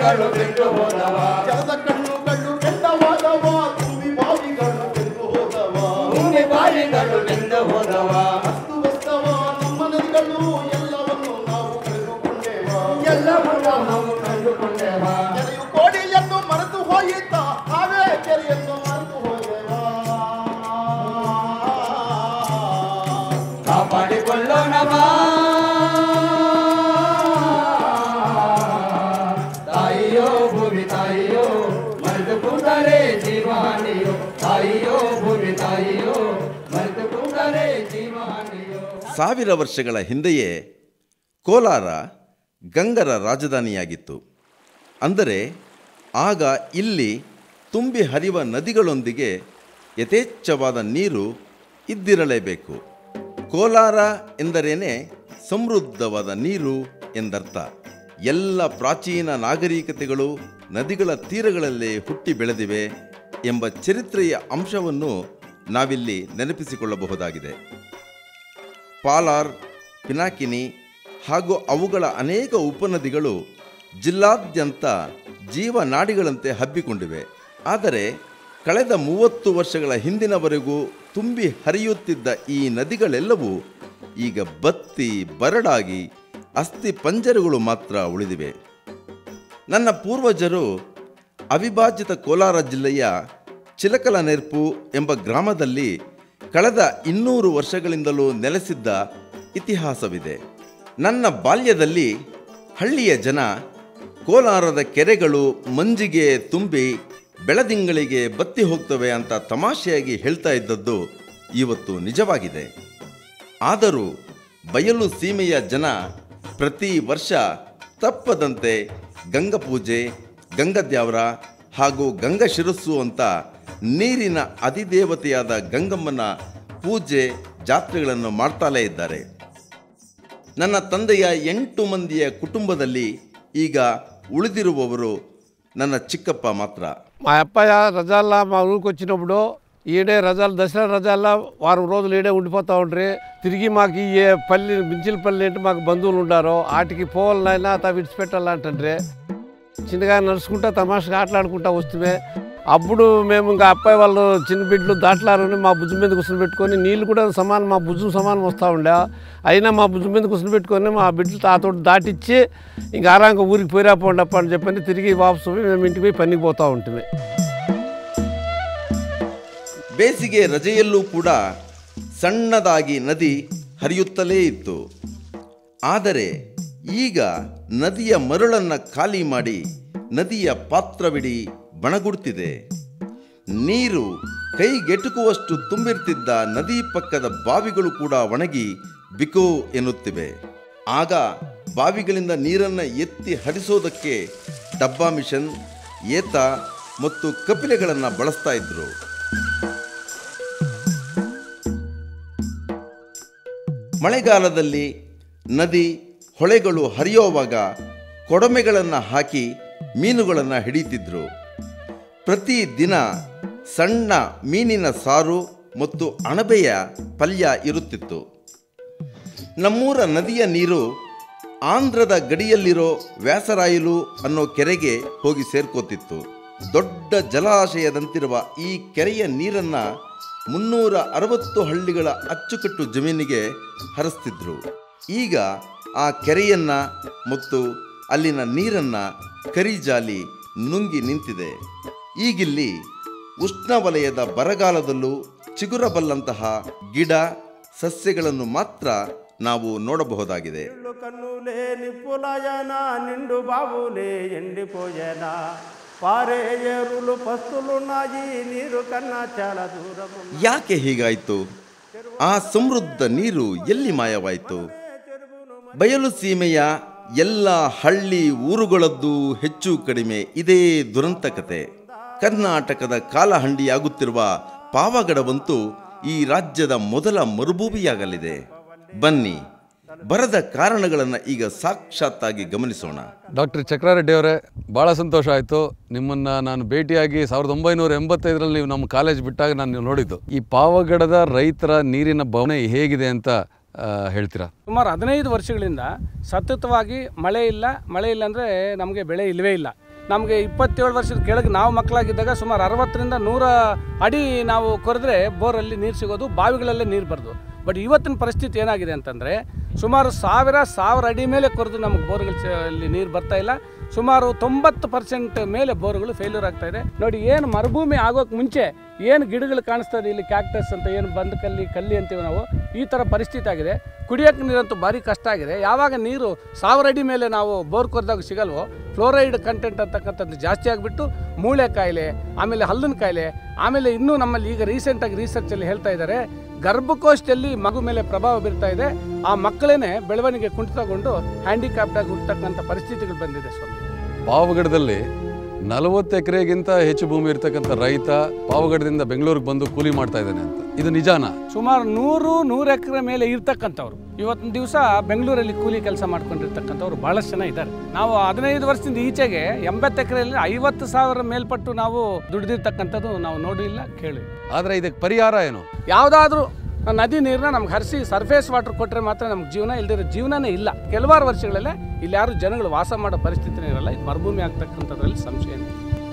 ಬಾವಿಗಳು ಬೆಂದು ಹೋದವ ಜಲದ ಕಣ್ಣುಗಳು ಕೆಂಡವಾದವ ತುಂಬಿ ಬಾವಿಗಳು ಬೆಂದು ಹೋದವ ಭೂಮಿ ಬಾವಿಗಳು ಬೆಂದು ಹೋದವ ಅಸ್ತು ವಸ್ತವ ನಮ್ಮ ನದಿಗಳು ಎಲ್ಲವನ್ನು ನಾವು ಕಳೆದುಕೊಂಡೇವ ಎಲ್ಲವನ್ನ ನಾವು ಕಂಡುಕೊಂಡೆವ ಕೆರೆಯು ಕೋಡಿಯನ್ನು ಮರೆತು ಹೋಯಿತ ಹಾವೇ ಕೆರೆಯನ್ನು ಮರೆತು ಹೋದೆವ ಕಾಪಾಡಿಕೊಳ್ಳೋಣ ಬಾ ತಾಯಿಯೋ ಭೂಮಿ ತಾಯಿಯೋ ಮರೆತು ಕೂಡಲೇ ಜೀವಾಣಿಯೋ ತಾಯಿಯೋ ಭೂಮಿ ತಾಯಿಯೋ ಮರೆತು ಕೂಡಲೇ ಜೀವಾಣಿಯೋ ಸಾವಿರ ವರ್ಷಗಳ ಹಿಂದೆಯೇ ಕೋಲಾರ ಗಂಗರ ರಾಜಧಾನಿಯಾಗಿತ್ತು ಅಂದರೆ ಆಗ ಇಲ್ಲಿ ತುಂಬಿ ಹರಿಯುವ ನದಿಗಳೊಂದಿಗೆ ಯಥೇಚ್ಛವಾದ ನೀರು ಇದ್ದಿರಲೇಬೇಕು ಕೋಲಾರ ಎಂದರೇನೆ ಸಮೃದ್ಧವಾದ ನೀರು ಎಂದರ್ಥ ಎಲ್ಲ ಪ್ರಾಚೀನ ನಾಗರಿಕತೆಗಳು ನದಿಗಳ ತೀರಗಳಲ್ಲೇ ಹುಟ್ಟಿ ಬೆಳೆದಿವೆ ಎಂಬ ಚರಿತ್ರೆಯ ಅಂಶವನ್ನು ನಾವಿಲ್ಲಿ ನೆನಪಿಸಿಕೊಳ್ಳಬಹುದಾಗಿದೆ ಪಾಲಾರ್ ಪಿನಾಕಿನಿ ಹಾಗೂ ಅವುಗಳ ಅನೇಕ ಉಪನದಿಗಳು ಜಿಲ್ಲಾದ್ಯಂತ ಜೀವನಾಡಿಗಳಂತೆ ಹಬ್ಬಿಕೊಂಡಿವೆ ಆದರೆ ಕಳೆದ ಮೂವತ್ತು ವರ್ಷಗಳ ಹಿಂದಿನವರೆಗೂ ತುಂಬಿ ಹರಿಯುತ್ತಿದ್ದ ಈ ನದಿಗಳೆಲ್ಲವೂ ಈಗ ಬತ್ತಿ ಬರಡಾಗಿ ಅಸ್ಥಿ ಪಂಜರಗಳು ಮಾತ್ರ ಉಳಿದಿವೆ ನನ್ನ ಪೂರ್ವಜರು ಅವಿಭಾಜಿತ ಕೋಲಾರ ಜಿಲ್ಲೆಯ ಚಿಲಕಲನೆರ್ಪು ಎಂಬ ಗ್ರಾಮದಲ್ಲಿ ಕಳೆದ ಇನ್ನೂರು ವರ್ಷಗಳಿಂದಲೂ ನೆಲೆಸಿದ್ದ ಇತಿಹಾಸವಿದೆ ನನ್ನ ಬಾಲ್ಯದಲ್ಲಿ ಹಳ್ಳಿಯ ಜನ ಕೋಲಾರದ ಕೆರೆಗಳು ಮಂಜಿಗೆ ತುಂಬಿ ಬೆಳದಿಂಗಳಿಗೆ ಬತ್ತಿ ಹೋಗ್ತವೆ ಅಂತ ತಮಾಷೆಯಾಗಿ ಹೇಳ್ತಾ ಇದ್ದದ್ದು ಇವತ್ತು ನಿಜವಾಗಿದೆ ಆದರೂ ಬಯಲು ಸೀಮೆಯ ಜನ ಪ್ರತಿ ವರ್ಷ ತಪ್ಪದಂತೆ ಗಂಗಪೂಜೆ ಗಂಗದ್ಯಾವರ ಹಾಗೂ ಗಂಗ ಶಿರಸ್ಸು ಅಂತ ನೀರಿನ ಅಧಿದೇವತೆಯಾದ ಗಂಗಮ್ಮನ ಪೂಜೆ ಜಾತ್ರೆಗಳನ್ನು ಮಾಡ್ತಾಲೇ ಇದ್ದಾರೆ ನನ್ನ ತಂದೆಯ ಎಂಟು ಮಂದಿಯ కుటుంబದಲ್ಲಿ ಈಗ ఉಳಿదిరుವವರು ನನ್ನ చిక్కప్ప మాత్ర మా అప్పయ్య రజాల్లా మా ఊరికి వచ్చినప్పుడు ఈడే రజాలు దసరా రజాల్లో వారం రోజులు ఈడే ఉండిపోతూ ఉండ్రి తిరిగి మాకు ఈ పల్లి మించిలపల్లి అంటే మాకు బంధువులు ఉండారు వాటికి పోవాలనైనా అత విడిచిపెట్టాలంటే చిన్నగా నడుచుకుంటా తమాషగా ఆటలాడుకుంటా వస్తే అప్పుడు మేము ఇంకా అబ్బాయి వాళ్ళు చిన్న బిడ్డలు దాట్లారని మా భుజం మీద కూర్చొని పెట్టుకొని నీళ్ళు కూడా సమానం మా భుజం సమానం వస్తూ ఉండే అయినా మా భుజం మీద కూర్చొని పెట్టుకొని మా బిడ్డలు తాతోటి దాటిచ్చి ఇంకా ఆరాంక ఊరికి పోయిరా పోండప్ప అని చెప్పని తిరిగి వాపసు పోయి మేము ఇంటికి పోయి పనికి పోతూ ఉంటుంది ಬೇಸಿಗೆ ರಜೆಯಲ್ಲೂ ಕೂಡ ಸಣ್ಣದಾಗಿ ನದಿ ಹರಿಯುತ್ತಲೇ ಇತ್ತು ಆದರೆ ಈಗ ನದಿಯ ಮರಳನ್ನು ಖಾಲಿ ಮಾಡಿ ನದಿಯ ಪಾತ್ರವಿಡಿ ಬಣಗುಡ್ತಿದೆ ನೀರು ಕೈಗೆಟುಕುವಷ್ಟು ತುಂಬಿರ್ತಿದ್ದ ನದಿ ಪಕ್ಕದ ಬಾವಿಗಳು ಕೂಡ ಒಣಗಿ ಬಿಕೋ ಎನ್ನುತ್ತಿವೆ ಆಗ ಬಾವಿಗಳಿಂದ ನೀರನ್ನು ಎತ್ತಿ ಹರಿಸೋದಕ್ಕೆ ಡಬ್ಬಾ ಮಿಷನ್ ಏತ ಮತ್ತು ಕಪಿಲೆಗಳನ್ನು ಬಳಸ್ತಾ ಇದ್ರು ಮಳೆಗಾಲದಲ್ಲಿ ನದಿ ಹೊಳೆಗಳು ಹರಿಯೋವಾಗ ಕೊಡಮೆಗಳನ್ನು ಹಾಕಿ ಮೀನುಗಳನ್ನು ಹಿಡಿತಿದ್ರು ಪ್ರತಿ ದಿನ ಸಣ್ಣ ಮೀನಿನ ಸಾರು ಮತ್ತು ಅಣಬೆಯ ಪಲ್ಯ ಇರುತ್ತಿತ್ತು ನಮ್ಮೂರ ನದಿಯ ನೀರು ಆಂಧ್ರದ ಗಡಿಯಲ್ಲಿರೋ ವ್ಯಾಸರಾಯಲು ಅನ್ನೋ ಕೆರೆಗೆ ಹೋಗಿ ಸೇರ್ಕೋತಿತ್ತು ದೊಡ್ಡ ಜಲಾಶಯದಂತಿರುವ ಈ ಕೆರೆಯ ನೀರನ್ನು ಮುನ್ನೂರ ಅರವತ್ತು ಹಳ್ಳಿಗಳ ಅಚ್ಚುಕಟ್ಟು ಜಮೀನಿಗೆ ಹರಿಸ್ತಿದ್ರು ಈಗ ಆ ಕೆರೆಯನ್ನ ಮತ್ತು ಅಲ್ಲಿನ ನೀರನ್ನ ಕರಿಜಾಲಿ ನುಂಗಿ ನಿಂತಿದೆ ಈಗಿಲ್ಲಿ ಉಷ್ಣವಲಯದ ಬರಗಾಲದಲ್ಲೂ ಚಿಗುರಬಲ್ಲಂತಹ ಗಿಡ ಸಸ್ಯಗಳನ್ನು ಮಾತ್ರ ನಾವು ನೋಡಬಹುದಾಗಿದೆ నీళ్లు కన్నులే నిప్పులయన నిండు బావులే ఎండిపోయేనా పారే ఏరులు పస్తులున్నాయి నీరు కన్నా చాలా దూరము ಯಾಕೆ ಹೀಗಾಯಿತು ಆ ಸಮೃದ್ಧ ನೀರು ಎಲ್ಲಿ ಮಾಯವಾಯಿತು ಬಯಲು ಸೀಮೆಯ ಎಲ್ಲ ಹಳ್ಳಿ ಊರುಗಳದ್ದು ಹೆಚ್ಚು ಕಡಿಮೆ ಇದೇ ದುರಂತ ಕತೆ ಕರ್ನಾಟಕದ ಕಾಲಹಂಡಿಯಾಗುತ್ತಿರುವ ಪಾವಗಡವಂತೂ ಈ ರಾಜ್ಯದ ಮೊದಲ ಮರುಭೂಮಿಯಾಗಲಿದೆ ಬನ್ನಿ ಬರದ ಕಾರಣಗಳನ್ನು ಈಗ ಸಾಕ್ಷಾತ್ತಾಗಿ ಗಮನಿಸೋಣ ಡಾಕ್ಟರ್ ಚಕ್ರಾರೆಡ್ಡಿ ಅವರೇ ಭಾಳ ಸಂತೋಷ ಆಯಿತು ನಿಮ್ಮನ್ನು ನಾನು ಭೇಟಿಯಾಗಿ ಸಾವಿರದ ಒಂಬೈನೂರ ಎಂಬತ್ತೈದರಲ್ಲಿ ನೀವು ನಮ್ಮ ಕಾಲೇಜ್ ಬಿಟ್ಟಾಗ ನಾನು ನೋಡಿದ್ದು ಈ ಪಾವಗಡದ ರೈತರ ನೀರಿನ ಬವಣೆ ಹೇಗಿದೆ ಅಂತ ಆ, ಹೇಳ್ತೀರಾ ಸುಮಾರು ಹದಿನೈದು ವರ್ಷಗಳಿಂದ ಸತತವಾಗಿ ಮಳೆ ಇಲ್ಲ ಮಳೆ ಇಲ್ಲ ಅಂದರೆ ನಮಗೆ ಬೆಳೆ ಇಲ್ಲವೇ ಇಲ್ಲ ನಮಗೆ ಇಪ್ಪತ್ತೇಳು ವರ್ಷದ ಕೆಳಗೆ ನಾವು ಮಕ್ಕಳಾಗಿದ್ದಾಗ ಸುಮಾರು ಅರವತ್ತರಿಂದ ನೂರ ಅಡಿ ನಾವು ಕೊರೆದ್ರೆ ಬೋರಲ್ಲಿ ನೀರು ಸಿಗೋದು ಬಾವಿಗಳಲ್ಲೇ ನೀರು ಬರೋದು ಬಟ್ ಇವತ್ತಿನ ಪರಿಸ್ಥಿತಿ ಏನಾಗಿದೆ ಅಂತಂದರೆ ಸುಮಾರು ಸಾವಿರ ಸಾವಿರ ಅಡಿ ಮೇಲೆ ಕೊರೆದು ನಮಗೆ ಬೋರ್ಗಳು ಚ- ಅಲ್ಲಿ ನೀರು ಬರ್ತಾ ಇಲ್ಲ ಸುಮಾರು ತೊಂಬತ್ತು ಪರ್ಸೆಂಟ್ ಮೇಲೆ ಬೋರ್ಗಳು ಫೇಲ್ಯೂರ್ ಆಗ್ತಾ ಇದೆ ನೋಡಿ ಏನು ಮರುಭೂಮಿ ಆಗೋಕ್ಕೆ ಮುಂಚೆ ಏನು ಗಿಡಗಳು ಕಾಣಿಸ್ತಾ ಇದೆ ಇಲ್ಲಿ ಕ್ಯಾಕ್ಟಸ್ ಅಂತ ಏನು ಬಂದ ಕಲ್ಲಿ ಕಲ್ಲಿ ಅಂತೀವಿ ನಾವು ಈ ಥರ ಪರಿಸ್ಥಿತಿ ಆಗಿದೆ ಕುಡಿಯೋಕ್ಕೆ ನೀರಂತೂ ಭಾರಿ ಕಷ್ಟ ಆಗಿದೆ ಯಾವಾಗ ನೀರು ಸಾವಿರ ಅಡಿ ಮೇಲೆ ನಾವು ಬೋರ್ ಕೊರೆದಾಗ ಸಿಗಲ್ವೋ ಫ್ಲೋರೈಡ್ ಕಂಟೆಂಟ್ ಅಂತಕ್ಕಂಥದ್ದು ಜಾಸ್ತಿ ಆಗಿಬಿಟ್ಟು ಮೂಳೆ ಕಾಯಿಲೆ ಆಮೇಲೆ ಹಲ್ಲಿನ ಕಾಯಿಲೆ ಆಮೇಲೆ ಇನ್ನೂ ನಮ್ಮಲ್ಲಿ ಈಗ ರೀಸೆಂಟಾಗಿ ರಿಸರ್ಚಲ್ಲಿ ಹೇಳ್ತಾ ಇದ್ದಾರೆ ಗರ್ಭಕೋಶದಲ್ಲಿ ಮಗು ಮೇಲೆ ಪ್ರಭಾವ ಬೀರ್ತಾ ಇದೆ ಆ ಮಕ್ಕಳೇನೆ ಬೆಳವಣಿಗೆ ಕುಂಠಿತಗೊಂಡು ಹ್ಯಾಂಡಿಕ್ಯಾಪ್ಟಾಗಿ ಹುಟ್ಟತಕ್ಕಂಥ ಪರಿಸ್ಥಿತಿಗಳು ಬಂದಿದೆ ಸ್ವಾಮಿ ಪಾವಗಡದಲ್ಲಿ ನಲವತ್ತು ಎಕರೆಗಿಂತ ಹೆಚ್ಚು ಭೂಮಿ ಇರ್ತಕ್ಕಂಥ ರೈತ ಪಾವಗಡದಿಂದ ಬೆಂಗಳೂರಿಗೆ ಬಂದು ಕೂಲಿ ಮಾಡ್ತಾ ಇದ್ದಾನೆ ಅಂತ ಇದು ನಿಜಾನ ಸುಮಾರು ನೂರು ನೂರು ಎಕರೆ ಮೇಲೆ ಇರ್ತಕ್ಕಂಥವ್ರು ಇವತ್ತಿನ ದಿವಸ ಬೆಂಗಳೂರಲ್ಲಿ ಕೂಲಿ ಕೆಲಸ ಮಾಡ್ಕೊಂಡಿರ್ತಕ್ಕಂಥವ್ರು ಭಾಳಷ್ಟು ಜನ ಇದ್ದಾರೆ ನಾವು ಹದಿನೈದು ವರ್ಷದಿಂದ ಈಚೆಗೆ ಎಂಬತ್ತು ಎಕರೆಯಲ್ಲಿ ಐವತ್ತು ಸಾವಿರ ಮೇಲ್ಪಟ್ಟು ನಾವು ದುಡಿದಿರ್ತಕ್ಕಂಥದ್ದು ನಾವು ನೋಡಿಲ್ಲ ಕೇಳಿ ಆದರೆ ಇದಕ್ಕೆ ಪರಿಹಾರ ಏನು ಯಾವುದಾದ್ರೂ ನದಿ ನೀರನ್ನ ನಮ್ಗೆ ಹರಿಸಿ ಸರ್ಫೇಸ್ ವಾಟರ್ ಕೊಟ್ಟರೆ ಮಾತ್ರ ನಮ್ಗೆ ಜೀವನ ಇಲ್ದಿರೋ ಜೀವನನೇ ಇಲ್ಲ ಕೆಲವಾರು ವರ್ಷಗಳಲ್ಲೇ ಇಲ್ಲಿ ಯಾರು ಜನಗಳು ವಾಸ ಮಾಡೋ ಪರಿಸ್ಥಿತಿನೇ ಇರಲ್ಲ ಇದು ಮರುಭೂಮಿ ಆಗ್ತಕ್ಕಂಥದ್ರಲ್ಲಿ ಸಂಶಯ ಇಲ್ಲ.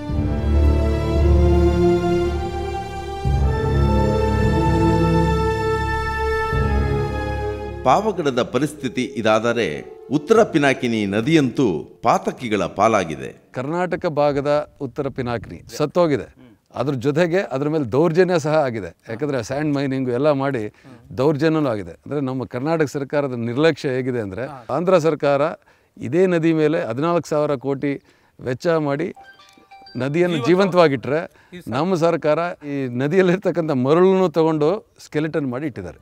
ಪಾವಗಡದ ಪರಿಸ್ಥಿತಿ ಇದಾದರೆ ಉತ್ತರ ಪಿನಾಕಿನಿ ನದಿಯಂತೂ ಪಾತಕಿಗಳ ಪಾಲಾಗಿದೆ ಕರ್ನಾಟಕ ಭಾಗದ ಉತ್ತರ ಪಿನಾಕಿನಿ ಸತ್ತೋಗಿದೆ ಅದ್ರ ಜೊತೆಗೆ ಅದ್ರ ಮೇಲೆ ದೌರ್ಜನ್ಯ ಸಹ ಆಗಿದೆ ಯಾಕಂದರೆ ಸ್ಯಾಂಡ್ ಮೈನಿಂಗು ಎಲ್ಲ ಮಾಡಿ ದೌರ್ಜನ್ಯನೂ ಆಗಿದೆ ಅಂದರೆ ನಮ್ಮ ಕರ್ನಾಟಕ ಸರ್ಕಾರದ ನಿರ್ಲಕ್ಷ್ಯ ಹೇಗಿದೆ ಅಂದರೆ ಆಂಧ್ರ ಸರ್ಕಾರ ಇದೇ ನದಿ ಮೇಲೆ ಹದಿನಾಲ್ಕು ಸಾವಿರ ಕೋಟಿ ವೆಚ್ಚ ಮಾಡಿ ನದಿಯನ್ನು ಜೀವಂತವಾಗಿಟ್ಟರೆ ನಮ್ಮ ಸರ್ಕಾರ ಈ ನದಿಯಲ್ಲಿರ್ತಕ್ಕಂಥ ಮರಳನ್ನು ತಗೊಂಡು ಸ್ಕೆಲೆಟನ್ ಮಾಡಿ ಇಟ್ಟಿದ್ದಾರೆ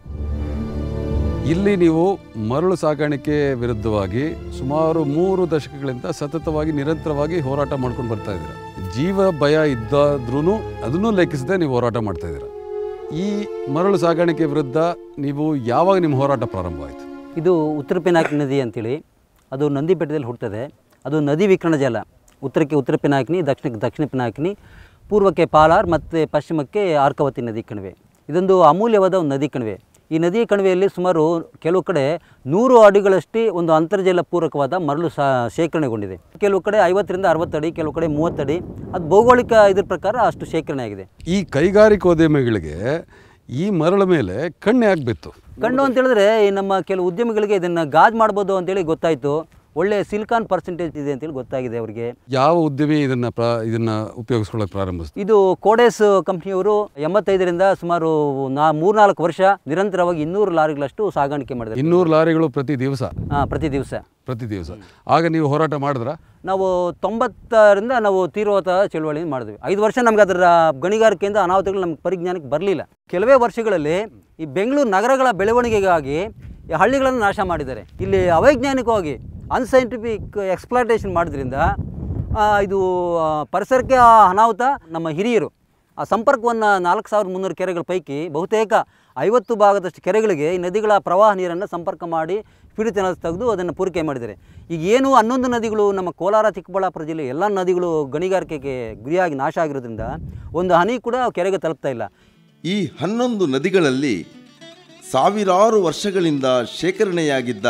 ಇಲ್ಲಿ ನೀವು ಮರಳು ಸಾಗಾಣಿಕೆ ವಿರುದ್ಧವಾಗಿ ಸುಮಾರು ಮೂರು ದಶಕಗಳಿಂದ ಸತತವಾಗಿ ನಿರಂತರವಾಗಿ ಹೋರಾಟ ಮಾಡ್ಕೊಂಡು ಬರ್ತಾ ಇದ್ದೀರಾ ಜೀವ ಭಯ ಇದ್ದಾದ್ರೂ ಅದನ್ನು ಲೆಕ್ಕಿಸದೆ ನೀವು ಹೋರಾಟ ಮಾಡ್ತಾ ಇದ್ದೀರಾ ಈ ಮರಳು ಸಾಗಾಣಿಕೆ ವಿರುದ್ಧ ನೀವು ಯಾವಾಗ ನಿಮ್ಮ ಹೋರಾಟ ಪ್ರಾರಂಭವಾಯಿತು ಇದು ಉತ್ತರ ಪಿನಾಕಿನಿ ನದಿ ಅಂತೇಳಿ ಅದು ನಂದಿ ಬೆಟ್ಟದಲ್ಲಿ ಹುಟ್ಟುತ್ತದೆ ಅದು ನದಿ ವಿಕರಣ ಜಲ ಉತ್ತರಕ್ಕೆ ಉತ್ತರ ಪಿನಾಕಿನಿ ದಕ್ಷಿಣಕ್ಕೆ ದಕ್ಷಿಣ ಪಿನಾಕಿನಿ ಪೂರ್ವಕ್ಕೆ ಪಾಲಾರ್ ಮತ್ತು ಪಶ್ಚಿಮಕ್ಕೆ ಆರ್ಕವತಿ ನದಿ ಕಣಿವೆ ಇದೊಂದು ಅಮೂಲ್ಯವಾದ ಒಂದು ನದಿ ಕಣಿವೆ ಈ ನದಿ ಕಣಿವೆಯಲ್ಲಿ ಸುಮಾರು ಕೆಲವು ಕಡೆ ನೂರು ಅಡಿಗಳಷ್ಟೇ ಒಂದು ಅಂತರ್ಜಲ ಪೂರಕವಾದ ಮರಳು ಸಾ ಶೇಖರಣೆಗೊಂಡಿದೆ ಕೆಲವು ಕಡೆ ಐವತ್ತರಿಂದ ಅರವತ್ತು ಅಡಿ ಕೆಲವು ಕಡೆ ಮೂವತ್ತಡಿ ಅದು ಭೌಗೋಳಿಕ ಇದ್ರ ಪ್ರಕಾರ ಅಷ್ಟು ಶೇಖರಣೆ ಆಗಿದೆ ಈ ಕೈಗಾರಿಕೋದ್ಯಮಿಗಳಿಗೆ ಈ ಮರಳ ಮೇಲೆ ಕಣ್ಣೆ ಆಗಬಿತ್ತು ಕಣ್ಣು ಅಂತ ಹೇಳಿದ್ರೆ ಈ ನಮ್ಮ ಕೆಲವು ಉದ್ಯಮಿಗಳಿಗೆ ಇದನ್ನು ಗಾಜ್ ಮಾಡ್ಬೋದು ಅಂತೇಳಿ ಗೊತ್ತಾಯಿತು ಒಳ್ಳೆ ಸಿಲಿಕಾನ್ ಪರ್ಸೆಂಟೇಜ್ ಇದೆ ಅಂತೇಳಿ ಗೊತ್ತಾಗಿದೆ ಅವರಿಗೆ ಯಾವ ಉದ್ಯಮಿ ಇದನ್ನು ಪ್ರಾ ಇದನ್ನು ಉಪಯೋಗಿಸ್ಕೊಳ್ಳೋಕೆ ಪ್ರಾರಂಭಿಸ್ತು ಇದು ಕೋಡೆಸ್ ಕಂಪ್ನಿಯವರು ಎಂಬತ್ತೈದರಿಂದ ಸುಮಾರು ನಾ ಮೂರ್ನಾಲ್ಕು ವರ್ಷ ನಿರಂತರವಾಗಿ ಇನ್ನೂರು ಲಾರಿಗಳಷ್ಟು ಸಾಗಾಣಿಕೆ ಮಾಡಿದ್ದಾರೆ ಇನ್ನೂರು ಲಾರಿಗಳು ಪ್ರತಿ ದಿವಸ ಆ, ಪ್ರತಿ ದಿವಸ ಪ್ರತಿ ದಿವಸ ಆಗ ನೀವು ಹೋರಾಟ ಮಾಡಿದ್ರಾ ನಾವು ತೊಂಬತ್ತರಿಂದ ನಾವು ತೀವ್ರವಾದ ಚಳುವಳಿ ಮಾಡಿದ್ವಿ ಐದು ವರ್ಷ ನಮ್ಗೆ ಅದರ ಗಣಿಗಾರಿಕೆಯಿಂದ ಅನಾಹುತಗಳು ನಮ್ಗೆ ಪರಿಜ್ಞಾನಕ್ಕೆ ಬರಲಿಲ್ಲ ಕೆಲವೇ ವರ್ಷಗಳಲ್ಲಿ ಈ ಬೆಂಗಳೂರು ನಗರಗಳ ಬೆಳವಣಿಗೆಗಾಗಿ ಈ ಹಳ್ಳಿಗಳನ್ನು ನಾಶ ಮಾಡಿದ್ದಾರೆ ಇಲ್ಲಿ ಅವೈಜ್ಞಾನಿಕವಾಗಿ ಅನ್ಸೈಂಟಿಫಿಕ್ ಎಕ್ಸ್ಪ್ಲಾಟೇಷನ್ ಮಾಡೋದ್ರಿಂದ ಆ, ಇದು ಆ, ಪರಿಸರಕ್ಕೆ ಆ ಅನಾಹುತ ನಮ್ಮ ಹಿರಿಯರು ಆ ಸಂಪರ್ಕವನ್ನು ನಾಲ್ಕು ಸಾವಿರದ ಮುನ್ನೂರು ಕೆರೆಗಳ ಪೈಕಿ ಬಹುತೇಕ ಐವತ್ತು ಭಾಗದಷ್ಟು ಕೆರೆಗಳಿಗೆ ಈ ನದಿಗಳ ಪ್ರವಾಹ ನೀರನ್ನು ಸಂಪರ್ಕ ಮಾಡಿ ಪೀಡಿತ ತೆಗೆದು ಅದನ್ನು ಪೂರೈಕೆ ಮಾಡಿದ್ದಾರೆ ಈಗ ಏನು ಹನ್ನೊಂದು ನದಿಗಳು ನಮ್ಮ ಕೋಲಾರ ಚಿಕ್ಕಬಳ್ಳಾಪುರ ಜಿಲ್ಲೆ ಎಲ್ಲ ನದಿಗಳು ಗಣಿಗಾರಿಕೆಗೆ ಗುರಿಯಾಗಿ ನಾಶ ಆಗಿರೋದ್ರಿಂದ ಒಂದು ಹನಿ ಕೂಡ ಕೆರೆಗೆ ತಲುಪ್ತಾ ಇಲ್ಲ ಈ ಹನ್ನೊಂದು ನದಿಗಳಲ್ಲಿ ಸಾವಿರಾರು ವರ್ಷಗಳಿಂದ ಶೇಖರಣೆಯಾಗಿದ್ದ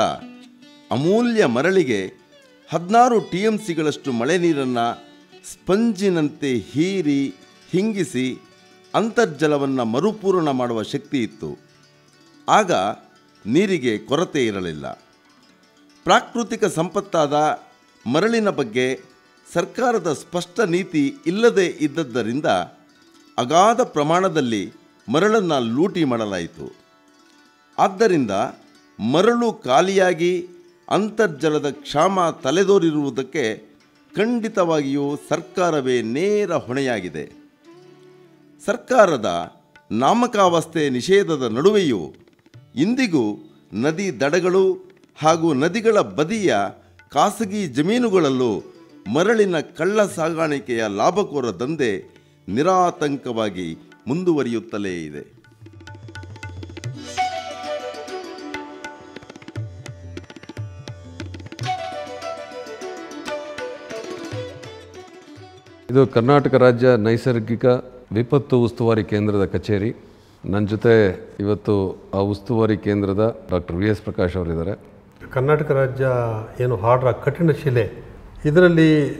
ಅಮೂಲ್ಯ ಮರಳಿಗೆ ಹದಿನಾರು ಟಿ ಎಂ ಸಿಗಳಷ್ಟು ಮಳೆ ನೀರನ್ನು ಸ್ಪಂಜಿನಂತೆ ಹೀರಿ ಹಿಂಗಿಸಿ ಅಂತರ್ಜಲವನ್ನು ಮರುಪೂರಣ ಮಾಡುವ ಶಕ್ತಿ ಇತ್ತು ಆಗ ನೀರಿಗೆ ಕೊರತೆ ಇರಲಿಲ್ಲ ಪ್ರಾಕೃತಿಕ ಸಂಪತ್ತಾದ ಮರಳಿನ ಬಗ್ಗೆ ಸರ್ಕಾರದ ಸ್ಪಷ್ಟ ನೀತಿ ಇಲ್ಲದೆ ಇದ್ದದ್ದರಿಂದ ಅಗಾಧ ಪ್ರಮಾಣದಲ್ಲಿ ಮರಳನ್ನು ಲೂಟಿ ಮಾಡಲಾಯಿತು ಆದ್ದರಿಂದ ಮರಳು ಖಾಲಿಯಾಗಿ ಅಂತರ್ಜಲದ ಕ್ಷಾಮ ತಲೆದೋರಿರುವುದಕ್ಕೆ ಖಂಡಿತವಾಗಿಯೂ ಸರ್ಕಾರವೇ ನೇರ ಹೊಣೆಯಾಗಿದೆ ಸರ್ಕಾರದ ನಾಮಕಾವಸ್ಥೆ ನಿಷೇಧದ ನಡುವೆಯೂ ಇಂದಿಗೂ ನದಿ ದಡಗಳು ಹಾಗೂ ನದಿಗಳ ಬದಿಯ ಖಾಸಗಿ ಜಮೀನುಗಳಲ್ಲೂ ಮರಳಿನ ಕಳ್ಳ ಸಾಗಾಣಿಕೆಯ ಲಾಭಕೋರ ದಂಧೆ ನಿರಾತಂಕವಾಗಿ ಮುಂದುವರಿಯುತ್ತಲೇ ಇದೆ ಇದು ಕರ್ನಾಟಕ ರಾಜ್ಯ ನೈಸರ್ಗಿಕ ವಿಪತ್ತು ಉಸ್ತುವಾರಿ ಕೇಂದ್ರದ ಕಚೇರಿ ನನ್ನ ಜೊತೆ ಇವತ್ತು ಆ ಉಸ್ತುವಾರಿ ಕೇಂದ್ರದ ಡಾಕ್ಟರ್ ವಿ ಎಸ್ ಪ್ರಕಾಶ್ ಅವರಿದ್ದಾರೆ ಕರ್ನಾಟಕ ರಾಜ್ಯ ಏನು ಹಾಡ್ರ ಕಠಿಣ ಶಿಲೆ ಇದರಲ್ಲಿ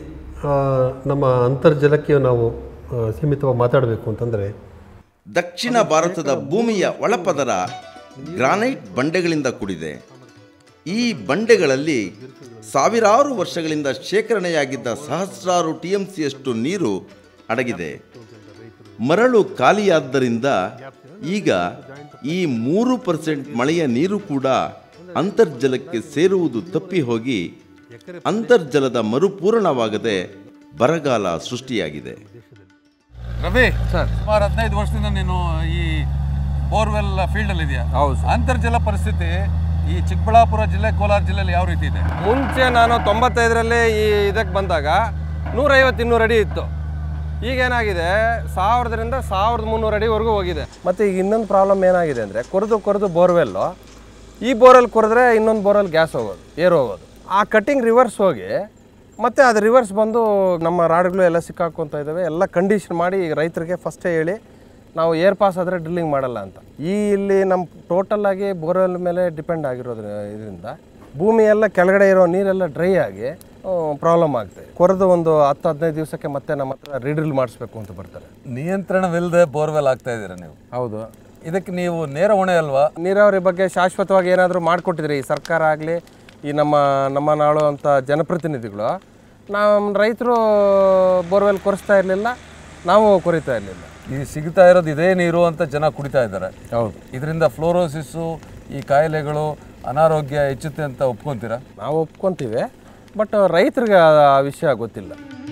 ಆ, ನಮ್ಮ ಅಂತರ್ಜಲಕ್ಕೆ ನಾವು ಆ, ಸೀಮಿತವಾಗಿ ಮಾತಾಡಬೇಕು ಅಂತಂದರೆ ದಕ್ಷಿಣ ಭಾರತದ ಭೂಮಿಯ ಒಳಪದರ ಗ್ರಾನೈಟ್ ಬಂಡೆಗಳಿಂದ ಕೂಡಿದೆ ಈ ಬಂಡೆಗಳಲ್ಲಿ ಸಾವಿರಾರು ವರ್ಷಗಳಿಂದ ಶೇಖರಣೆಯಾಗಿದ್ದ ಸಹಸ್ರಾರು ಟಿ ಎಂ ಸಿಯಷ್ಟು ನೀರು ಅಡಗಿದೆ ಮರಳು ಖಾಲಿಯಾದ್ದರಿಂದ ಈಗ ಈ ಮೂರು ಪರ್ಸೆಂಟ್ ಮಳೆಯ ನೀರು ಕೂಡ ಅಂತರ್ಜಲಕ್ಕೆ ಸೇರುವುದು ತಪ್ಪಿ ಹೋಗಿ ಅಂತರ್ಜಲದ ಮರುಪೂರಣವಾಗದೆ ಬರಗಾಲ ಸೃಷ್ಟಿಯಾಗಿದೆ ರವಿ ಸರ್ ಸುಮಾರು ಹದಿನೈದು ವರ್ಷದಿಂದ ನೀನು ಈ ಬೋರ್ವೆಲ್ ಫೀಲ್ಡಲ್ಲಿ ಇದೆಯಾ ಹೌದು ಅಂತರ್ಜಲ ಪರಿಸ್ಥಿತಿ ಈ ಚಿಕ್ಕಬಳ್ಳಾಪುರ ಜಿಲ್ಲೆ ಕೋಲಾರ ಜಿಲ್ಲೆಯಲ್ಲಿ ಯಾವ ರೀತಿ ಇದೆ ಮುಂಚೆ ನಾನು ತೊಂಬತ್ತೈದರಲ್ಲಿ ಈ ಇದಕ್ಕೆ ಬಂದಾಗ ನೂರೈವತ್ತು ಇನ್ನೂರು ಅಡಿ ಇತ್ತು ಈಗೇನಾಗಿದೆ ಸಾವಿರದಿಂದ ಸಾವಿರದ ಮುನ್ನೂರು ಅಡಿವರೆಗೂ ಹೋಗಿದೆ ಮತ್ತು ಈಗ ಇನ್ನೊಂದು ಪ್ರಾಬ್ಲಮ್ ಏನಾಗಿದೆ ಅಂದರೆ ಕೊರೆದು ಕೊರೆದು ಬೋರ್ವೆಲ್ಲು ಈ ಬೋರಲ್ಲಿ ಕೊರೆದ್ರೆ ಇನ್ನೊಂದು ಬೋರಲ್ಲಿ ಗ್ಯಾಸ್ ಹೋಗೋದು ಏರ್ ಹೋಗೋದು ಆ ಕಟ್ಟಿಂಗ್ ರಿವರ್ಸ್ ಹೋಗಿ ಮತ್ತು ಅದು ರಿವರ್ಸ್ ಬಂದು ನಮ್ಮ ರಾಡ್ಗಳು ಎಲ್ಲ ಸಿಕ್ಕಾಕೊತಾ ಇದ್ದಾವೆ ಎಲ್ಲ ಕಂಡೀಷನ್ ಮಾಡಿ ಈಗ ರೈತರಿಗೆ ಫಸ್ಟೇ ಹೇಳಿ ನಾವು ಏರ್ ಪಾಸ್ ಆದರೆ ಡ್ರಿಲ್ಲಿಂಗ್ ಮಾಡಲ್ಲ ಅಂತ ಈ ಇಲ್ಲಿ ನಮ್ಮ ಟೋಟಲ್ ಆಗಿ ಬೋರ್ವೆಲ್ ಮೇಲೆ ಡಿಪೆಂಡ್ ಆಗಿರೋದ್ರ ಇದರಿಂದ ಭೂಮಿ ಎಲ್ಲ ಕೆಳಗಡೆ ಇರೋ ನೀರೆಲ್ಲ ಡ್ರೈ ಆಗಿ ಪ್ರಾಬ್ಲಮ್ ಆಗ್ತದೆ ಕೊರೆದು ಒಂದು ಹತ್ತು ಹದಿನೈದು ದಿವಸಕ್ಕೆ ಮತ್ತೆ ನಮ್ಮ ಹತ್ರ ರೀಡ್ರಿಲ್ ಮಾಡಿಸ್ಬೇಕು ಅಂತ ಬರ್ತಾರೆ ನಿಯಂತ್ರಣವಿಲ್ಲದೆ ಬೋರ್ವೆಲ್ ಆಗ್ತಾ ಇದ್ದೀರಾ ನೀವು ಹೌದು ಇದಕ್ಕೆ ನೀವು ನೇರ ಹೊಣೆ ಅಲ್ವಾ ನೀರಾವರಿ ಬಗ್ಗೆ ಶಾಶ್ವತವಾಗಿ ಏನಾದರೂ ಮಾಡಿಕೊಟ್ಟಿದ್ರೆ ಈ ಸರ್ಕಾರ ಆಗಲಿ ಈ ನಮ್ಮ ನಮ್ಮ ನಾಳು ಅಂತ ಜನಪ್ರತಿನಿಧಿಗಳು ನಮ್ಮ ರೈತರು ಬೋರ್ವೆಲ್ ಕೊರೆಸ್ತಾ ಇರಲಿಲ್ಲ ನಾವು ಕೊರಿತಾ ಇರಲಿಲ್ಲ ಈ ಸಿಗ್ತಾ ಇರೋದು ಇದೇ ನೀರು ಅಂತ ಜನ ಕುಡಿತಾ ಇದ್ದಾರೆ ಹೌದು ಇದರಿಂದ ಫ್ಲೋರೋಸಿಸ್ಸು ಈ ಕಾಯಿಲೆಗಳು ಅನಾರೋಗ್ಯ ಹೆಚ್ಚುತ್ತೆ ಅಂತ ಒಪ್ಕೊಂತೀರಾ ನಾವು ಒಪ್ಕೊಂತೀವಿ ಬಟ್ ರೈತರಿಗೆ ಆ ವಿಷಯ ಗೊತ್ತಿಲ್ಲ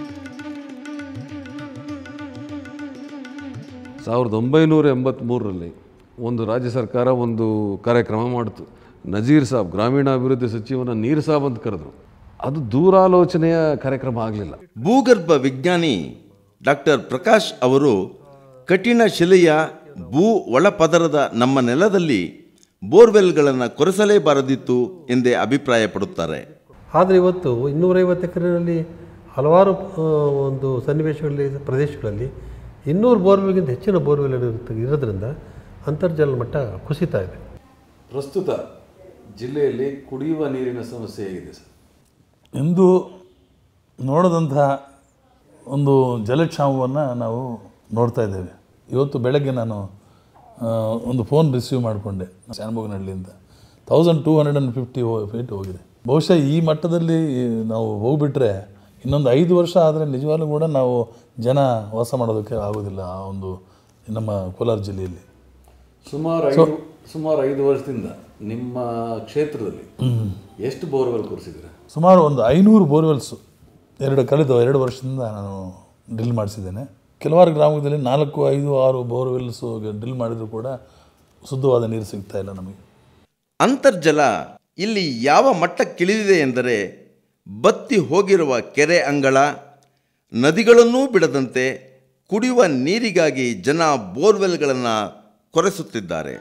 ಸಾವಿರದ ಒಂಬೈನೂರ ಎಂಬತ್ತ್ಮೂರರಲ್ಲಿ ಒಂದು ರಾಜ್ಯ ಸರ್ಕಾರ ಒಂದು ಕಾರ್ಯಕ್ರಮ ಮಾಡಿತು ನಜೀರ್ ಸಾಬ್ ಗ್ರಾಮೀಣಾಭಿವೃದ್ಧಿ ಸಚಿವನ ನೀರ್ ಸಾಬ್ ಅಂತ ಕರೆದ್ರು ಅದು ದೂರಾಲೋಚನೆಯ ಕಾರ್ಯಕ್ರಮ ಆಗಲಿಲ್ಲ ಭೂಗರ್ಭ ವಿಜ್ಞಾನಿ ಡಾಕ್ಟರ್ ಪ್ರಕಾಶ್ ಅವರು ಕಠಿಣ ಶಿಲೆಯ ಭೂ ಒಳಪದರದ ನಮ್ಮ ನೆಲದಲ್ಲಿ ಬೋರ್ವೆಲ್ಗಳನ್ನು ಕೊರೆಸಲೇಬಾರದಿತ್ತು ಎಂದೇ ಅಭಿಪ್ರಾಯಪಡುತ್ತಾರೆ ಆದರೆ ಇವತ್ತು ಇನ್ನೂರೈವತ್ತು ಎಕರೆನಲ್ಲಿ ಹಲವಾರು ಆ, ಒಂದು ಸನ್ನಿವೇಶಗಳಲ್ಲಿ ಪ್ರದೇಶಗಳಲ್ಲಿ ಇನ್ನೂರು ಬೋರ್ವೆಲ್ಗಿಂತ ಹೆಚ್ಚಿನ ಬೋರ್ವೆಲ್ ಇರುತ್ತೆ ಇರೋದ್ರಿಂದ ಅಂತರ್ಜಲ ಮಟ್ಟ ಕುಸಿತಾ ಇದೆ ಪ್ರಸ್ತುತ ಜಿಲ್ಲೆಯಲ್ಲಿ ಕುಡಿಯುವ ನೀರಿನ ಸಮಸ್ಯೆ ಹೇಗಿದೆ ಸರ್ ಎಂದು ನೋಡದಂತಹ ಒಂದು ಜಲಕ್ಷಾಮವನ್ನು ನಾವು ನೋಡ್ತಾ ಇದ್ದೇವೆ ಇವತ್ತು ಬೆಳಗ್ಗೆ ನಾನು ಆ, ಒಂದು ಫೋನ್ ರಿಸೀವ್ ಮಾಡಿಕೊಂಡೆ ಶಾನಭೋಗನಹಳ್ಳಿಯಿಂದ thousand two hundred and fifty feet ಹೋಗಿದೆ ಬಹುಶಃ ಈ ಮಟ್ಟದಲ್ಲಿ ನಾವು ಹೋಗ್ಬಿಟ್ರೆ ಇನ್ನೊಂದು ಐದು ವರ್ಷ ಆದರೆ ನಿಜವಾಗ್ಲೂ ಕೂಡ ನಾವು ಜನ ವಾಸ ಮಾಡೋದಕ್ಕೆ ಆಗೋದಿಲ್ಲ ಆ ಒಂದು ನಮ್ಮ ಕೋಲಾರ ಜಿಲ್ಲೆಯಲ್ಲಿ ಸುಮಾರು ಐದು ಸುಮಾರು ಐದು ವರ್ಷದಿಂದ ನಿಮ್ಮ ಕ್ಷೇತ್ರದಲ್ಲಿ ಎಷ್ಟು ಬೋರ್ವೆಲ್ ಕೊರೆಸಿದ್ದೀರಾ ಸುಮಾರು ಒಂದು ಐನೂರು ಬೋರ್ವೆಲ್ಸು ಎರಡು ಕಳೆದ ಎರಡು ವರ್ಷದಿಂದ ನಾನು ಡ್ರಿಲ್ ಮಾಡಿಸಿದ್ದೇನೆ ಕೆಲವಾರು ಗ್ರಾಮದಲ್ಲಿ ನಾಲ್ಕು ಐದು ಆರು ಬೋರ್ವೆಲ್ಸು ಡ್ರಿಲ್ ಮಾಡಿದರೂ ಕೂಡ ಶುದ್ಧವಾದ ನೀರು ಸಿಗ್ತಾ ಇಲ್ಲ ನಮಗೆ ಅಂತರ್ಜಲ ಇಲ್ಲಿ ಯಾವ ಮಟ್ಟಕ್ಕಿಳಿದಿದೆ ಎಂದರೆ ಬತ್ತಿ ಹೋಗಿರುವ ಕೆರೆ ಅಂಗಳ ನದಿಗಳನ್ನೂ ಬಿಡದಂತೆ ಕುಡಿಯುವ ನೀರಿಗಾಗಿ ಜನ ಬೋರ್ವೆಲ್ಗಳನ್ನು ಕೊರೆಸುತ್ತಿದ್ದಾರೆ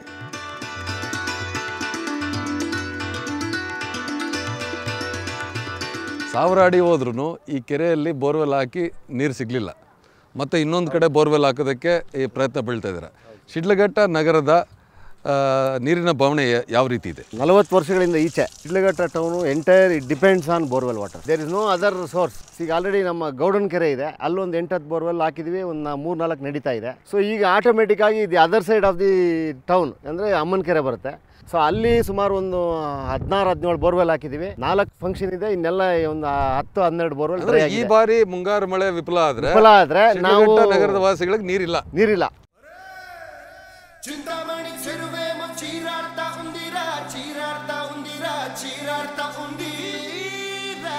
ಸಾವಿರ ಅಡಿ ಹೋದ್ರೂ ಈ ಕೆರೆಯಲ್ಲಿ ಬೋರ್ವೆಲ್ ಹಾಕಿ ನೀರು ಸಿಗಲಿಲ್ಲ ಮತ್ತು ಇನ್ನೊಂದು ಕಡೆ ಬೋರ್ವೆಲ್ ಹಾಕೋದಕ್ಕೆ ಈ ಪ್ರಯತ್ನ ಬೀಳ್ತಾ ಇದ್ದಾರೆ ಶಿಡ್ಲಘಟ್ಟ ನಗರದ ಆ, ನೀರಿನ ಬವಣೆ ಯ- ಯಾವ ರೀತಿ ಇದೆ ನಲವತ್ತು ವರ್ಷಗಳಿಂದ ಈಚೆ Shidlaghatta town entire it depends on borewell water there is no other source ಈಗ ಆಲ್ರೆಡಿ ನಮ್ಮ ಗೌಡನ್ ಕೆರೆ ಇದೆ ಅಲ್ಲೊಂದು ಎಂಟತ್ತು ಬೋರ್ವೆಲ್ ಹಾಕಿದ್ವಿ ಒಂದು ಮೂರು ನಾಲ್ಕು ನಡೀತಾ ಇದೆ ಸೊ ಈಗ ಆಟೋಮೆಟಿಕ್ ಆಗಿ the other side of the town ಅಂದರೆ ಅಮ್ಮನ ಕೆರೆ ಬರುತ್ತೆ ಸೊ ಅಲ್ಲಿ ಸುಮಾರು ಒಂದು ಹದಿನಾರು ಹದಿನೇಳು ಬೋರ್ವೆಲ್ ಹಾಕಿದ್ದೀವಿ ನಾಲ್ಕು ಫಂಕ್ಷನ್ ಇದೆ ಇನ್ನೆಲ್ಲ ಒಂದು ಹತ್ತು ಹನ್ನೆರಡು ಬೋರ್ವೆಲ್ ಅಂದ್ರೆ ಈ ಬಾರಿ ಮುಂಗಾರು ಮಳೆ ವಿಫಲ ಆದ್ರೆ ವಿಫಲ ಆದ್ರೆ ನಾವು ಶಿಡ್ಲಘಟ್ಟ ನಗರದ ವಾಸಿಗಳಿಗೆ ನೀರಿಲ್ಲ ನೀರಿಲ್ಲ చింతామణి చెరువేమో చీరాడతా ఉందిరా చీరాడతా ఉందిరా చీరాడతా ఉందిరా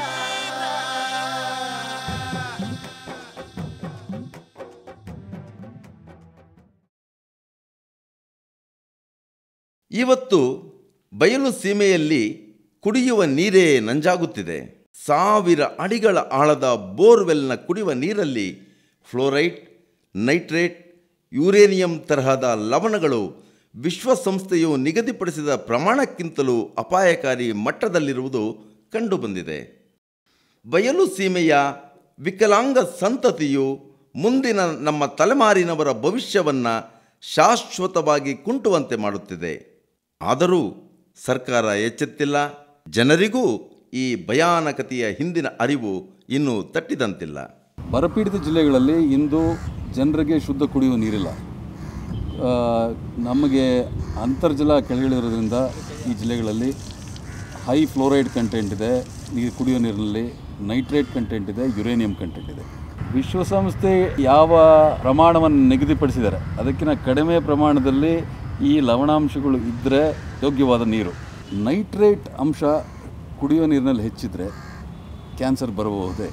ಇವತ್ತು ಬಯಲು ಸೀಮೆಯಲ್ಲಿ ಕುಡಿಯುವ ನೀರೇ ನಂಜಾಗುತ್ತಿದೆ ಸಾವಿರ ಅಡಿಗಳ ಆಳದ ಬೋರ್ವೆಲ್ನ ಕುಡಿಯುವ ನೀರಲ್ಲಿ ಫ್ಲೋರೈಟ್ ನೈಟ್ರೇಟ್ ಯುರೇನಿಯಂ ತರಹದ ಲವಣಗಳು ವಿಶ್ವಸಂಸ್ಥೆಯು ನಿಗದಿಪಡಿಸಿದ ಪ್ರಮಾಣಕ್ಕಿಂತಲೂ ಅಪಾಯಕಾರಿ ಮಟ್ಟದಲ್ಲಿರುವುದು ಕಂಡುಬಂದಿದೆ ಬಯಲು ಸೀಮೆಯ ವಿಕಲಾಂಗ ಸಂತತಿಯು ಮುಂದಿನ ನಮ್ಮ ತಲೆಮಾರಿನವರ ಭವಿಷ್ಯವನ್ನು ಶಾಶ್ವತವಾಗಿ ಕುಂಟುವಂತೆ ಮಾಡುತ್ತಿದೆ ಆದರೂ ಸರ್ಕಾರ ಎಚ್ಚೆತ್ತಿಲ್ಲ ಜನರಿಗೂ ಈ ಭಯಾನಕತೆಯ ಹಿಂದಿನ ಅರಿವು ಇನ್ನೂ ತಟ್ಟಿದಂತಿಲ್ಲ ಬರಪೀಡಿತ ಜಿಲ್ಲೆಗಳಲ್ಲಿ ಇಂದು ಜನರಿಗೆ ಶುದ್ಧ ಕುಡಿಯುವ ನೀರಿಲ್ಲ ಆ, ನಮಗೆ ಅಂತರ್ಜಲ ಕೆಳಗಿಳಿರೋದ್ರಿಂದ ಈ ಜಿಲ್ಲೆಗಳಲ್ಲಿ ಹೈ ಫ್ಲೋರೈಡ್ ಕಂಟೆಂಟ್ ಇದೆ ನೀರು ಕುಡಿಯೋ ನೀರಿನಲ್ಲಿ ನೈಟ್ರೇಟ್ ಕಂಟೆಂಟ್ ಇದೆ ಯುರೇನಿಯಂ ಕಂಟೆಂಟ್ ಇದೆ ವಿಶ್ವಸಂಸ್ಥೆ ಯಾವ ಪ್ರಮಾಣವನ್ನು ನಿಗದಿಪಡಿಸಿದ್ದಾರೆ ಅದಕ್ಕಿಂತ ಕಡಿಮೆ ಪ್ರಮಾಣದಲ್ಲಿ ಈ ಲವಣಾಂಶಗಳು ಇದ್ದರೆ ಯೋಗ್ಯವಾದ ನೀರು ನೈಟ್ರೇಟ್ ಅಂಶ ಕುಡಿಯೋ ನೀರಿನಲ್ಲಿ ಹೆಚ್ಚಿದರೆ ಕ್ಯಾನ್ಸರ್ ಬರಬಹುದೇ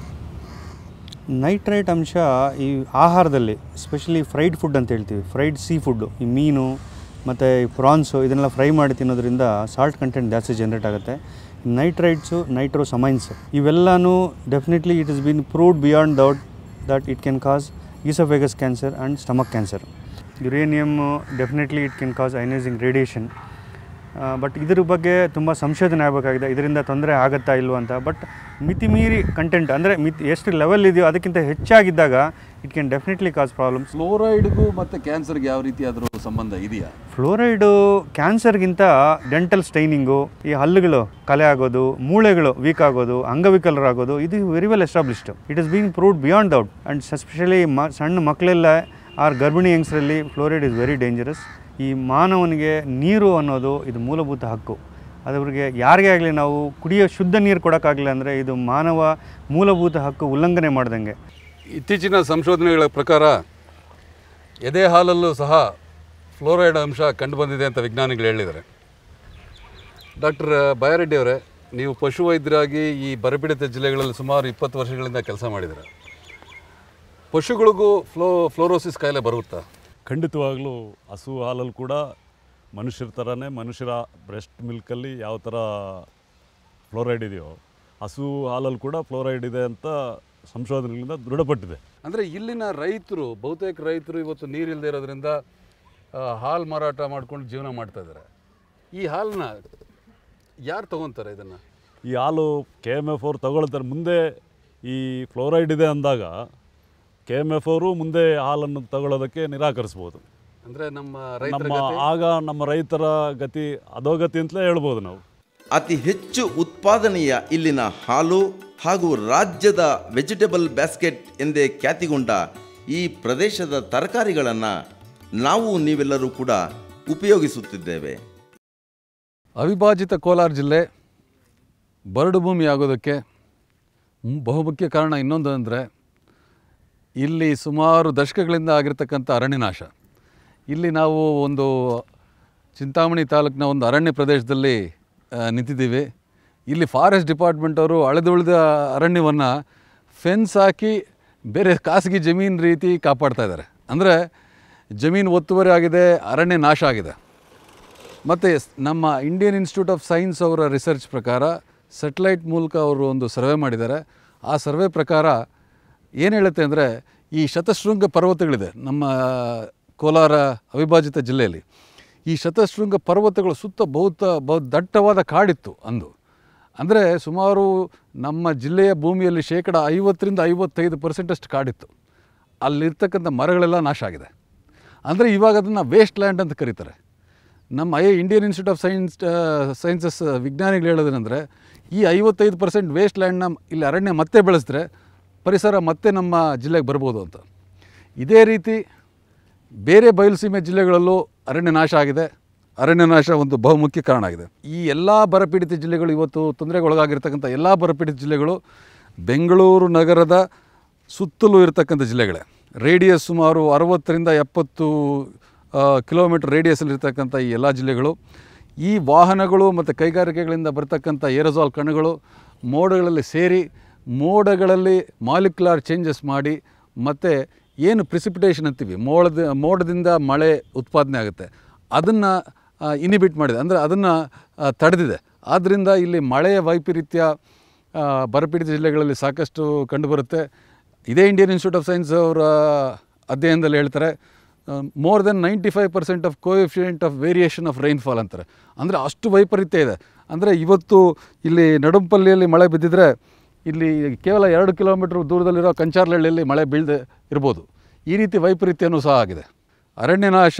ನೈಟ್ರೇಟ್ ಅಂಶ ಈ ಆಹಾರದಲ್ಲಿ ಎಸ್ಪೆಷಲಿ ಫ್ರೈಡ್ ಫುಡ್ ಅಂತ ಹೇಳ್ತೀವಿ ಫ್ರೈಡ್ ಸೀ ಫುಡ್ಡು ಈ ಮೀನು ಮತ್ತು ಈ ಪ್ರಾನ್ಸು ಇದನ್ನೆಲ್ಲ ಫ್ರೈ ಮಾಡಿ ತಿನ್ನೋದ್ರಿಂದ ಸಾಲ್ಟ್ ಕಂಟೆಂಟ್ ಜಾಸ್ತಿ ಜನ್ರೇಟ್ ಆಗುತ್ತೆ ನೈಟ್ರೈಟ್ಸು ನೈಟ್ರೋಸಮೈನ್ಸ್ ಇವೆಲ್ಲನೂ definitely it is been proved beyond doubt that it can cause oesophagus cancer and stomach cancer uranium definitely it can cause ionising radiation but ಇದ್ರ ಬಗ್ಗೆ ತುಂಬ ಸಂಶೋಧನೆ ಆಗಬೇಕಾಗಿದೆ ಇದರಿಂದ ತೊಂದರೆ ಆಗುತ್ತಾ ಇಲ್ವೋ ಅಂತ ಬಟ್ ಮಿತಿಮೀರಿ ಕಂಟೆಂಟ್ ಅಂದರೆ ಮಿತಿ ಎಷ್ಟು ಲೆವೆಲ್ ಇದೆಯೋ ಅದಕ್ಕಿಂತ ಹೆಚ್ಚಾಗಿದ್ದಾಗ it can definitely cause problems ಫ್ಲೋರೈಡ್ಗೂ ಮತ್ತು ಕ್ಯಾನ್ಸರ್ಗೆ ಯಾವ ರೀತಿಯಾದರೂ ಸಂಬಂಧ ಇದೆಯಾ ಫ್ಲೋರೈಡು ಕ್ಯಾನ್ಸರ್ಗಿಂತ ಡೆಂಟಲ್ ಸ್ಟೈನಿಂಗು ಈ ಹಲ್ಲುಗಳು ಕಲೆ ಆಗೋದು ಮೂಳೆಗಳು ವೀಕ್ ಆಗೋದು ಅಂಗವಿಕಲರಾಗೋದು ಇದು very well established it is been proved beyond doubt and especially ಮ ಸಣ್ಣ ಮಕ್ಕಳೆಲ್ಲ ಆರ್ ಗರ್ಭಿಣಿ ಯಂಗ್ಸ್ರಲ್ಲಿ ಫ್ಲೋರೈಡ್ ಇಸ್ ವೆರಿ ಡೇಂಜರಸ್ ಈ ಮಾನವನಿಗೆ ನೀರು ಅನ್ನೋದು ಇದು ಮೂಲಭೂತ ಹಕ್ಕು ಅದವ್ರಿಗೆ ಯಾರಿಗೇ ಆಗಲಿ ನಾವು ಕುಡಿಯೋ ಶುದ್ಧ ನೀರು ಕೊಡೋಕ್ಕಾಗಲಿಲ್ಲ ಅಂದರೆ ಇದು ಮಾನವ ಮೂಲಭೂತ ಹಕ್ಕು ಉಲ್ಲಂಘನೆ ಮಾಡ್ದಂಗೆ ಇತ್ತೀಚಿನ ಸಂಶೋಧನೆಗಳ ಪ್ರಕಾರ ಎದೆ ಹಾಲಲ್ಲೂ ಸಹ ಫ್ಲೋರೈಡ್ ಅಂಶ ಕಂಡುಬಂದಿದೆ ಅಂತ ವಿಜ್ಞಾನಿಗಳು ಹೇಳಿದ್ದಾರೆ ಡಾಕ್ಟರ್ ಬಯಾರೆಡ್ಡಿ ಅವರೇ ನೀವು ಪಶುವೈದ್ಯರಾಗಿ ಈ ಬರಪೀಡಿತ ಜಿಲ್ಲೆಗಳಲ್ಲಿ ಸುಮಾರು ಇಪ್ಪತ್ತು ವರ್ಷಗಳಿಂದ ಕೆಲಸ ಮಾಡಿದ್ದೀರ ಪಶುಗಳಿಗೂ ಫ್ಲೋ ಫ್ಲೋರೋಸಿಸ್ ಕಾಯಿಲೆ ಬರುತ್ತಾ ಖಂಡಿತವಾಗ್ಲೂ ಹಸು ಹಾಲಲ್ಲಿ ಕೂಡ ಮನುಷ್ಯರ ಥರನೇ ಮನುಷ್ಯರ ಬ್ರೆಸ್ಟ್ ಮಿಲ್ಕಲ್ಲಿ ಯಾವ ಥರ ಫ್ಲೋರೈಡ್ ಇದೆಯೋ ಹಸು ಹಾಲಲ್ಲಿ ಕೂಡ ಫ್ಲೋರೈಡ್ ಇದೆ ಅಂತ ಸಂಶೋಧನೆಗಳಿಂದ ದೃಢಪಟ್ಟಿದೆ ಅಂದರೆ ಇಲ್ಲಿನ ರೈತರು ಬಹುತೇಕ ರೈತರು ಇವತ್ತು ನೀರಿಲ್ಲದೆ ಇರೋದ್ರಿಂದ ಆ, ಹಾಲು ಮಾರಾಟ ಮಾಡ್ಕೊಂಡು ಜೀವನ ಮಾಡ್ತಾ ಇದ್ದಾರೆ ಈ ಹಾಲನ್ನ ಯಾರು ತಗೊತಾರೆ ಇದನ್ನು ಈ ಹಾಲು ಕೆ ಎಮ್ ಎಫ್ ಅವ್ರು ತಗೊಳ್ತಾರೆ ಮುಂದೆ ಈ ಫ್ಲೋರೈಡ್ ಇದೆ ಅಂದಾಗ ಕೆ ಎಮ್ ಎಫ್ ಅವರು ಮುಂದೆ ಹಾಲನ್ನು ತಗೊಳ್ಳೋದಕ್ಕೆ ನಿರಾಕರಿಸ್ಬೋದು ಅಂದರೆ ನಮ್ಮ ರೈತರ ನಮ್ಮ ಗತಿ- ಆಗ ನಮ್ಮ ರೈತರ ಗತಿ ಅಧೋಗತಿ ಅಂತಲೇ ಹೇಳ್ಬೋದು ನಾವು ಅತಿ ಹೆಚ್ಚು ಉತ್ಪಾದನೆಯ ಇಲ್ಲಿನ ಹಾಲು ಹಾಗೂ ರಾಜ್ಯದ ವೆಜಿಟೇಬಲ್ ಬ್ಯಾಸ್ಕೆಟ್ ಎಂದೇ ಖ್ಯಾತಿಗೊಂಡ ಈ ಪ್ರದೇಶದ ತರಕಾರಿಗಳನ್ನು ನಾವು ನೀವೆಲ್ಲರೂ ಕೂಡ ಉಪಯೋಗಿಸುತ್ತಿದ್ದೇವೆ ಅವಿಭಾಜಿತ ಕೋಲಾರ ಜಿಲ್ಲೆ ಬರಡು ಭೂಮಿ ಆಗೋದಕ್ಕೆ ಮ್- ಬಹುಮುಖ್ಯ ಕಾರಣ ಇನ್ನೊಂದು ಅಂದರೆ ಇಲ್ಲಿ ಸುಮಾರು ದಶಕಗಳಿಂದ ಆಗಿರ್ತಕ್ಕಂಥ ಅರಣ್ಯನಾಶ ಇಲ್ಲಿ ನಾವು ಒಂದು ಚಿಂತಾಮಣಿ ತಾಲೂಕಿನ ಒಂದು ಅರಣ್ಯ ಪ್ರದೇಶದಲ್ಲಿ ಆ, ನಿಂತಿದ್ದೀವಿ ಇಲ್ಲಿ ಫಾರೆಸ್ಟ್ ಡಿಪಾರ್ಟ್ಮೆಂಟ್ ಅವರು ಅಳೆದುಳಿದ ಅರಣ್ಯವನ್ನು ಫೆನ್ಸ್ ಹಾಕಿ ಬೇರೆ ಖಾಸಗಿ ಜಮೀನು ರೀತಿ ಕಾಪಾಡ್ತಾ ಇದ್ದಾರೆ ಅಂದರೆ ಜಮೀನು ಒತ್ತುವರಿ ಆಗಿದೆ ಅರಣ್ಯ ನಾಶ ಆಗಿದೆ ಮತ್ತು ನಮ್ಮ ಇಂಡಿಯನ್ ಇನ್ಸ್ಟಿಟ್ಯೂಟ್ ಆಫ್ ಸೈನ್ಸ್ ಅವರ ರಿಸರ್ಚ್ ಪ್ರಕಾರ ಸೆಟ್ಲೈಟ್ ಮೂಲಕ ಅವರು ಒಂದು ಸರ್ವೆ ಮಾಡಿದ್ದಾರೆ ಆ ಸರ್ವೆ ಪ್ರಕಾರ ಏನು ಹೇಳುತ್ತೆ ಅಂದರೆ ಈ ಶತಶೃಂಗ ಪರ್ವತಗಳಿದೆ ನಮ್ಮ ಕೋಲಾರ ಅವಿಭಾಜಿತ ಜಿಲ್ಲೆಯಲ್ಲಿ ಈ ಶತಶೃಂಗ ಪರ್ವತಗಳು ಸುತ್ತ ಬಹುತ ಬಹು ದಟ್ಟವಾದ ಕಾಡಿತ್ತು ಅಂದು ಅಂದರೆ ಸುಮಾರು ನಮ್ಮ ಜಿಲ್ಲೆಯ ಭೂಮಿಯಲ್ಲಿ ಶೇಕಡ ಐವತ್ತರಿಂದ ಐವತ್ತೈದು ಪರ್ಸೆಂಟಷ್ಟು ಕಾಡಿತ್ತು ಅಲ್ಲಿರ್ತಕ್ಕಂಥ ಮರಗಳೆಲ್ಲ ನಾಶ ಆಗಿದೆ ಅಂದರೆ ಇವಾಗ ಅದನ್ನು ವೇಸ್ಟ್ ಲ್ಯಾಂಡ್ ಅಂತ ಕರೀತಾರೆ ನಮ್ಮ I Indian Institute of Science Sciences ವಿಜ್ಞಾನಿಗಳು ಹೇಳೋದೇನೆಂದರೆ ಈ ಐವತ್ತೈದು ಪರ್ಸೆಂಟ್ ವೇಸ್ಟ್ ಲ್ಯಾಂಡ್ನ ಇಲ್ಲಿ ಅರಣ್ಯ ಮತ್ತೆ ಬೆಳೆಸಿದ್ರೆ ಪರಿಸರ ಮತ್ತೆ ನಮ್ಮ ಜಿಲ್ಲೆಗೆ ಬರ್ಬೋದು ಅಂತ ಇದೇ ರೀತಿ ಬೇರೆ ಬಯಲುಸೀಮೆ ಜಿಲ್ಲೆಗಳಲ್ಲೂ ಅರಣ್ಯ ನಾಶ ಆಗಿದೆ ಅರಣ್ಯ ನಾಶ ಒಂದು ಬಹುಮುಖ್ಯ ಕಾರಣ ಆಗಿದೆ ಈ ಎಲ್ಲ ಬರಪೀಡಿತ ಜಿಲ್ಲೆಗಳು ಇವತ್ತು ತೊಂದರೆಗೊಳಗಾಗಿರ್ತಕ್ಕಂಥ ಎಲ್ಲ ಬರಪೀಡಿತ ಜಿಲ್ಲೆಗಳು ಬೆಂಗಳೂರು ನಗರದ ಸುತ್ತಲೂ ಇರತಕ್ಕಂಥ ಜಿಲ್ಲೆಗಳೇ ರೇಡಿಯಸ್ ಸುಮಾರು ಅರವತ್ತರಿಂದ ಎಪ್ಪತ್ತು ಕಿಲೋಮೀಟರ್ ರೇಡಿಯಸ್ಸಲ್ಲಿರ್ತಕ್ಕಂಥ ಈ ಎಲ್ಲ ಜಿಲ್ಲೆಗಳು ಈ ವಾಹನಗಳು ಮತ್ತು ಕೈಗಾರಿಕೆಗಳಿಂದ ಬರ್ತಕ್ಕಂಥ ಏರೋಸಾಲ್ ಕಣಗಳು ಮೋಡಗಳಲ್ಲಿ ಸೇರಿ ಮೋಡಗಳಲ್ಲಿ ಮಾಲಿಕ್ಯುಲಾರ್ ಚೇಂಜಸ್ ಮಾಡಿ ಮತ್ತು ಏನು ಪ್ರಿಸಿಪಿಟೇಷನ್ ಅಂತೀವಿ ಮೋಡದ ಮೋಡದಿಂದ ಮಳೆ ಉತ್ಪಾದನೆ ಆಗುತ್ತೆ ಅದನ್ನು ಇನಿಬಿಟ್ ಮಾಡಿದೆ ಅಂದರೆ ಅದನ್ನು ತಡೆದಿದೆ ಆದ್ದರಿಂದ ಇಲ್ಲಿ ಮಳೆಯ ವೈಪರೀತ್ಯ ಆ, ಬರಪೀಡಿತ ಜಿಲ್ಲೆಗಳಲ್ಲಿ ಸಾಕಷ್ಟು ಕಂಡುಬರುತ್ತೆ ಇದೇ ಇಂಡಿಯನ್ ಇನ್ಸ್ಟಿಟ್ಯೂಟ್ ಆಫ್ ಸೈನ್ಸ್ ಅವರ ಅಧ್ಯಯನದಲ್ಲಿ ಹೇಳ್ತಾರೆ more than ninety five percent of coefficient of variation of rainfall ಅಂತಾರೆ ಅಂದರೆ ಅಷ್ಟು ವೈಪರೀತ್ಯ ಇದೆ ಅಂದರೆ ಇವತ್ತು ಇಲ್ಲಿ ನಡುಂಪಲ್ಲಿಯಲ್ಲಿ ಮಳೆ ಬಿದ್ದಿದ್ರೆ ಇಲ್ಲಿ ಕೇವಲ ಎರಡು ಕಿಲೋಮೀಟ್ರ್ ದೂರದಲ್ಲಿರೋ ಕಂಚಾರ್ಲಹಳ್ಳಿಯಲ್ಲಿ ಮಳೆ ಬೀಳದೆ ಇರ್ಬೋದು ಈ ರೀತಿ ವೈಪರೀತ್ಯನೂ ಸಹ ಆಗಿದೆ ಅರಣ್ಯನಾಶ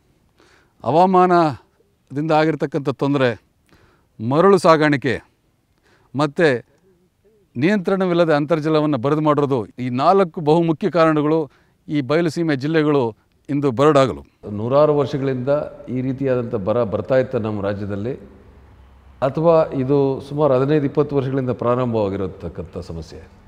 ಹವಾಮಾನದಿಂದ ಆಗಿರ್ತಕ್ಕಂಥ ತೊಂದರೆ ಮರಳು ಸಾಗಾಣಿಕೆ ಮತ್ತು ನಿಯಂತ್ರಣವಿಲ್ಲದೆ ಅಂತರ್ಜಲವನ್ನು ಬರದು ಮಾಡಿರೋದು ಈ ನಾಲ್ಕು ಬಹುಮುಖ್ಯ ಕಾರಣಗಳು ಈ ಬಯಲುಸೀಮೆ ಜಿಲ್ಲೆಗಳು ಇಂದು ಬರಡಾಗಲು ನೂರಾರು ವರ್ಷಗಳಿಂದ ಈ ರೀತಿಯಾದಂಥ ಬರ ಬರ್ತಾ ಇತ್ತು ನಮ್ಮ ರಾಜ್ಯದಲ್ಲಿ ಅಥವಾ ಇದು ಸುಮಾರು ಹದಿನೈದು ಇಪ್ಪತ್ತು ವರ್ಷಗಳಿಂದ ಪ್ರಾರಂಭವಾಗಿರತಕ್ಕಂಥ ಸಮಸ್ಯೆ